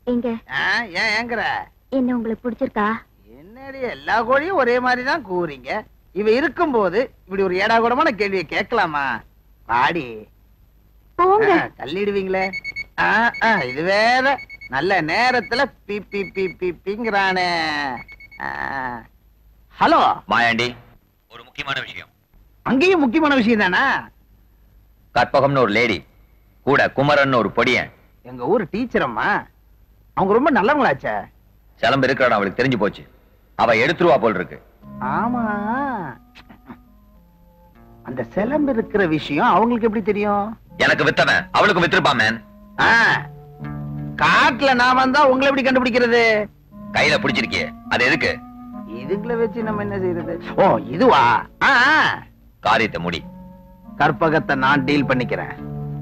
எங்க ஆ, ஏன் ஏங்குற என்ன உங்களுக்கு பிடிச்சிருக்கா என்னடி எல்லா கோழியும் ஒரே மாதிரி தான் கூறீங்க இவ இருக்கும்போது இப்படி ஒரு ஏடா கூடமான கேள்வியை கேட்கலாமா பாடி போங்க தள்ளிடுவீங்களே ஆ, ஆ, இது வேற நல்ல நேரத்துல பி பி பி பி பிங்கிறானே ஆ. ஹலோ மாயாண்டி ஒரு முக்கியமான விஷயம் அங்கேயும் முக்கியமான விஷயம் தானா கற்பகம்னு ஒரு லேடி கூட குமரன் ஒரு பொடியன் எங்க ஊர் டீச்சர் அம்மா அவங்க ரொம்ப நல்லவங்களாச்சே சிலம்பு இருக்கிற அவளுக்கு தெரிஞ்சு போச்சு அவ எடுத்துருவா போல் இருக்கு ஆமா அந்த சிலம்பு இருக்கிற விஷயம் அவங்களுக்கு எப்படி தெரியும் எனக்கு வித்தவன் அவளுக்கு வித்திருப்பான் மேன் ஆ, காட்டுல நான் வந்தா உங்களை எப்படி கண்டுபிடிக்கிறது கையில பிடிச்சிருக்கியே அது எதுக்கு இதுக்குள்ள வச்சு நம்ம என்ன செய்யறது ஓ இதுவா ஆ, ஆ. காரியத்தை முடி கற்பகத்தை நான் டீல் பண்ணிக்கிறேன்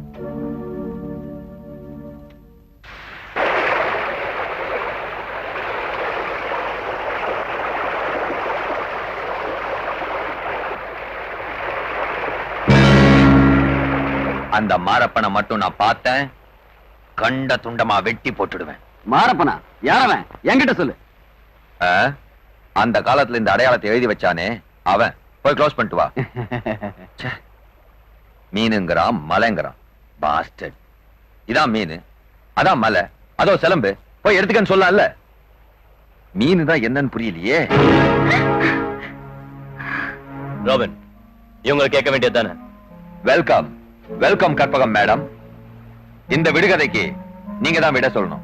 அந்த மாரப்பனை மட்டும் நான் பார்த்தேன் கண்ட துண்டமா வெட்டி போட்டுடுவேன் மாரப்பனா யாரவன் என்கிட்ட சொல்லு ஆ? அந்த காலத்துல இந்த அடையாளத்தை எழுதி வச்சானே அவன் போய் க்ளோஸ் பண்ணிட்டு வா ச்சே. மீனுங்கிறான் மலைங்கிறான் பாஸ்டட் இதான் மீன் அதான் மலை அதோ சிலம்பு போய் எடுத்துக்கன்னு சொல்லலாம்ல மீன் தான் என்னன்னு புரியலையே ரோபன் இவங்க கேட்க வேண்டியது தானே வெல்கம் வெல்கம் கற்பகம் மேடம் இந்த விடுகதைக்கு நீங்க தான் விட சொல்லணும்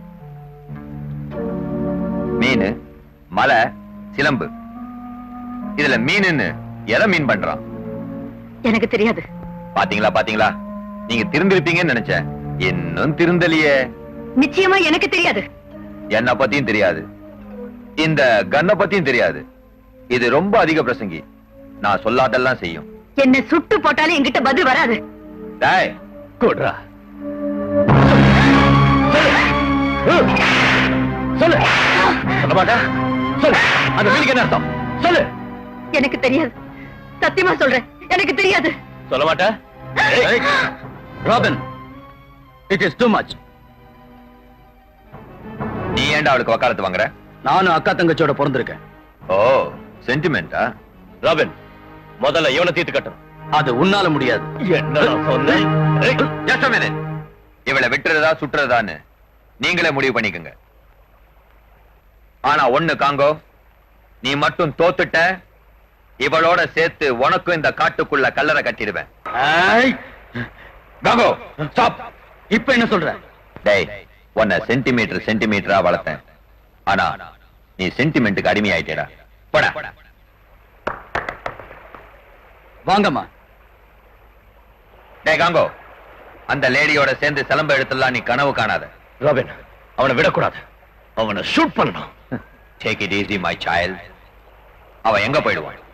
மீன் மலை சிலம்பு இதுல மீனுன்னு எதை மீன் பண்றான் எனக்கு தெரியாது பாத்தீங்களா பாத்தீங்களா நீங்க திருந்திருப்பீங்கன்னு நினைச்சேன் இன்னும் திருந்தலையே நிச்சயமா எனக்கு தெரியாது என்ன பத்தியும் தெரியாது இந்த கன்ன பத்தியும் தெரியாது இது ரொம்ப அதிக பிரசங்கி நான் சொல்லாதெல்லாம் செய்யும் என்ன சுட்டு போட்டாலும் என்கிட்ட பதில் வராது டேய் கூடுறா சொல்லு சொல்ல மாட்டேன் சொல்லு அந்த மீனுக்கு என்ன அர்த்தம் சொல்லு எனக்கு தெரியாது சத்தியமா சொல்றேன் எனக்கு தெரியாது சொல்ல மாட்டேன் Robin it is too much நீ ஏன்டா அவளுக்கு வக்காலத்து வாங்குற நானும் அக்கா தங்கச்சியோட பிறந்திருக்கேன் ஓ சென்டிமெண்டா ராபின் முதல்ல இவனை தீர்த்து கட்டணும் அது உன்னால முடியாது என்ன சொன்னேன் Just a minute. இவளை விட்டுறதா சுட்டுறதான்னு நீங்களே முடிவு பண்ணிக்கங்க ஆனா ஒண்ணு காங்கோ நீ மட்டும் தோத்துட்ட இவளோட சேர்த்து உனக்கும் இந்த காட்டுக்குள்ள கல்லறை கட்டிடுவேன் காங்கோ ஸ்டாப் இப்ப என்ன சொல்ற டேய் உன்னை சென்டிமீட்டர் சென்டிமீட்டரா வளர்த்தேன் ஆனா நீ சென்டிமெண்ட்டுக்கு அடிமையாயிட்டேடா போடா வாங்கம்மா டேய் காங்கோ அந்த லேடியோட சேர்ந்து சிலம்ப எடுத்துலாம் நீ கனவு காணாத ராபின் அவனை விடக்கூடாது அவனை ஷூட் பண்ணணும் take it easy my child அவன் எங்க போயிடுவான்